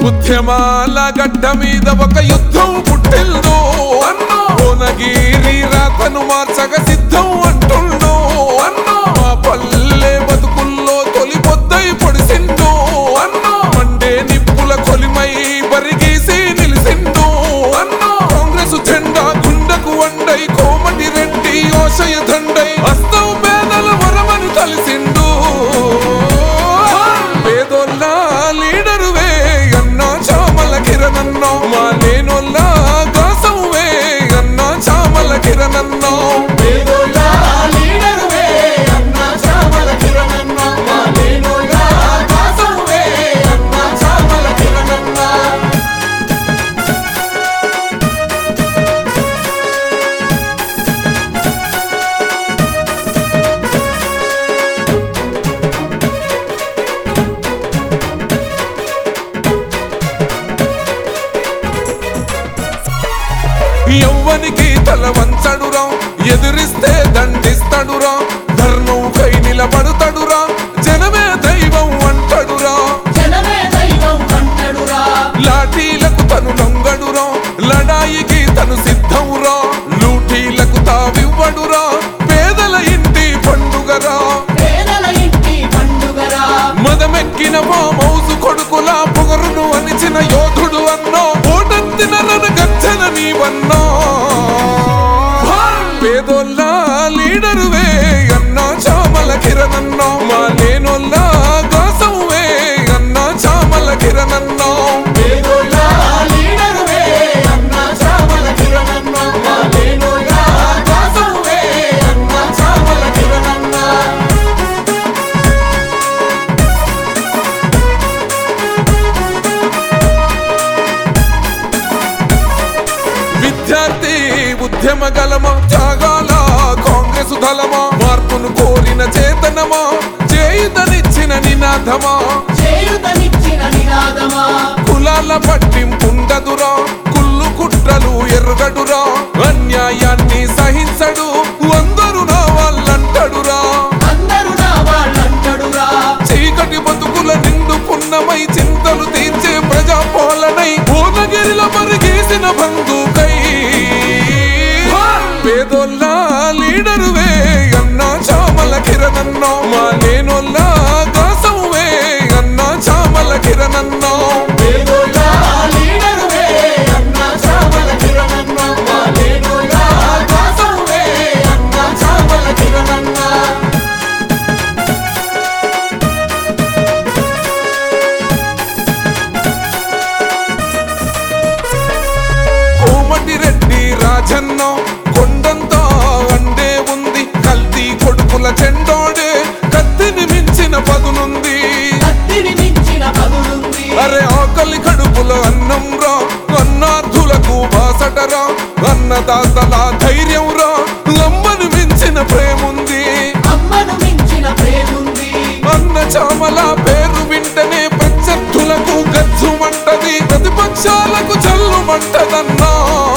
ఉద్యమాల గడ్డ మీద ఒక యుద్ధం పుట్టిల్దో అన్నో కోనగిరి రాతను మార్చగ సిద్ధం అంటుండో అన్నో మా పల్లె బతుకుల్లో తొలి పొద్దై పొడిసిందో అన్నో మండే నిప్పుల కొలిమై బరిగీసి నిలిసిందో అన్నో కాంగ్రెస్ జెండా గుండకు వండై కోమటి రెడ్డి ఓషయ దండై హస్తం పేదల వరమని తలిసిండు పేదోళ్ళ లీడరువే అన్నా చామల కిరణన్నో మా లేనోళ్ళ గాసంవే అన్నా చామల కిరణన్నో పేదోళ్ళ లీడరువే అన్నా చామల కిరణన్న మా లేనోళ్ళ దాసవువే అన్నా చామల కిరణన్న యవ్వనికి తల వంచడురా ఎదిరిస్తే దండిస్తడురా ధర్మం కై నిలబడుతడురా జనమే దైవం అంటడురా జనమే దైవం అంటడురా లాఠీలకు తను లొంగడురా లడాయికి తను సిద్ధంరా లూటీలకు తావివ్వడురా పేదల ఇంటి పండుగరా పేదల ఇంటి పండుగరా మదమెక్కిన మా మౌసు కొడుకుల పొగరును అనిచిన యోధుడు అన్నో ఓటంతిన గచ్చన నీవన్నో పేదోళ్ళ లీడరువే అన్నా చామల కిరణన్నో మా లేనోళ్ళ గాసంవే అన్నా చామల కిరణన్నో పేదోళ్ళ లీడరువే అన్నా చామల కిరణన్న మా లేనోళ్ళ దాసవువే అన్నా చామల కిరణన్న విద్యార్థి ఉద్యమ గలమా త్యాగాల కాంగ్రెస్ దళమా మార్పును కోరిన చేతనమా చేయుతనిచ్చిన నినాదమా చేయుతనిచ్చిన నినాదమా కులాల పట్టింపుండదురా కుళ్ళు కుట్రలు ఎరుగడురా అన్యాయాన్ని సహించడు అందరూ నా వాళ్ళంటడురా అందరూ నా వాళ్ళంటడురా చీకటి బతుకుల నిండు పున్నమై చింతలు తీర్చే ప్రజాపాలనై భువనగిరిల పరిగేసిన బంధుకై పేదోళ్ళ లీడరువే అన్నా చామల కిరణన్నో మా లేనోళ్ళ గాసంవే అన్నా చామల కిరణన్నో పేదోళ్ళ లీడరువే అన్నా చామల కిరణన్న మా లేనోళ్ళ దాసవువే అన్నా చామల కిరణన్న కోమటి రెడ్డి రాజన్న కొండంతా అండే ఉంది కల్తీ కొడుకుల చెండోడే కత్తిని మించిన పదునుంది కత్తిని మించిన పదులుంది అరే ఆకలి కడుపులో అన్నం రా అన్నార్థులకు బాసటరా అన్నదాతల ధైర్యం రా అమ్మను మించిన ప్రేముంది అమ్మను మించిన ప్రేముంది అన్న చామల పేరు వింటనే ప్రత్యర్థులకు గచ్చుమంటది ప్రతిపక్షాలకు చల్లుమంటదన్నా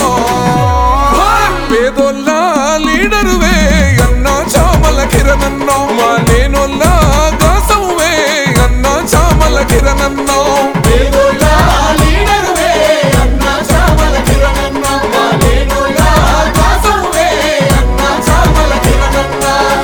పేదోళ్ళ లీడరువే అన్నా చామల కిరణన్నో మా లేనోళ్ళ గాసంవే అన్నా చామల కిరణన్నో పేదోళ్ళ లీడరువే అన్నా చామల కిరణన్న మా లేనోళ్ళ దాసవువే అన్నా చామల కిరణన్న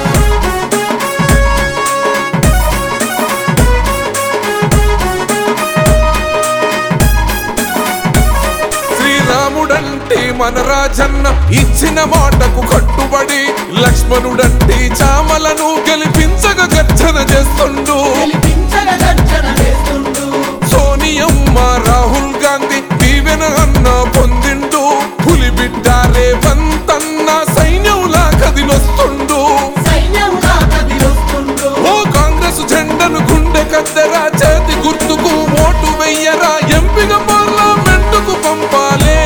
శ్రీరాముడంటే మన రాజన్న ఇచ్చిన మాటకు కట్టుబడి లక్ష్మణుడంటే చామలను గెలిపించగ గర్జన చేస్తుండు గెలిపించగ గర్జన వేస్తుండు సోనియమ్మ రాహుల్ గాంధీ దీవెన అన్న పొందిండు పులి బిడ్డ రేవంతన్న సైన్యంలా కదిలొస్తుండు సైన్యంగా కదిలొస్తుండు ఓ కాంగ్రెస్ జెండను గుండె కద్దెరా చేతి గుర్తుకు ఓటు వెయ్యరా ఎంపిక పార్లమెంటుకు పంపాలే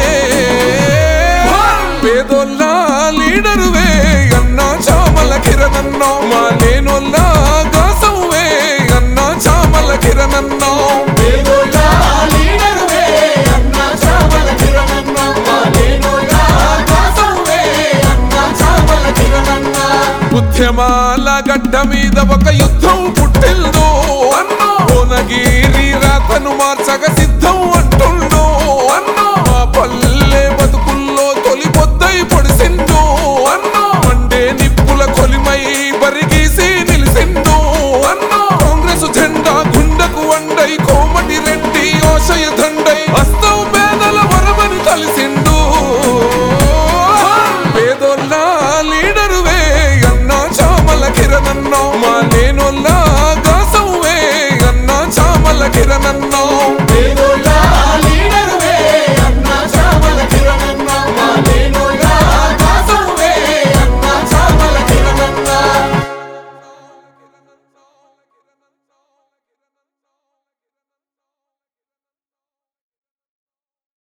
పేదోళ్ళ లీడరువే అన్నా చామల కిరణన్నో మా లేనోళ్ళ గాసంవే అన్నా చామల కిరణన్నో పేదోళ్ళ లీడరువే అన్నా చామల కిరణన్న మా లేనోళ్ళ దాసవువే అన్నా చామల కిరణన్న ఉద్యమాల గడ్డ మీద ఒక యుద్ధం పుట్టిల్దో అన్నో కోనగిరి రాతను మార్చగ సిద్ధం కిరణన్నా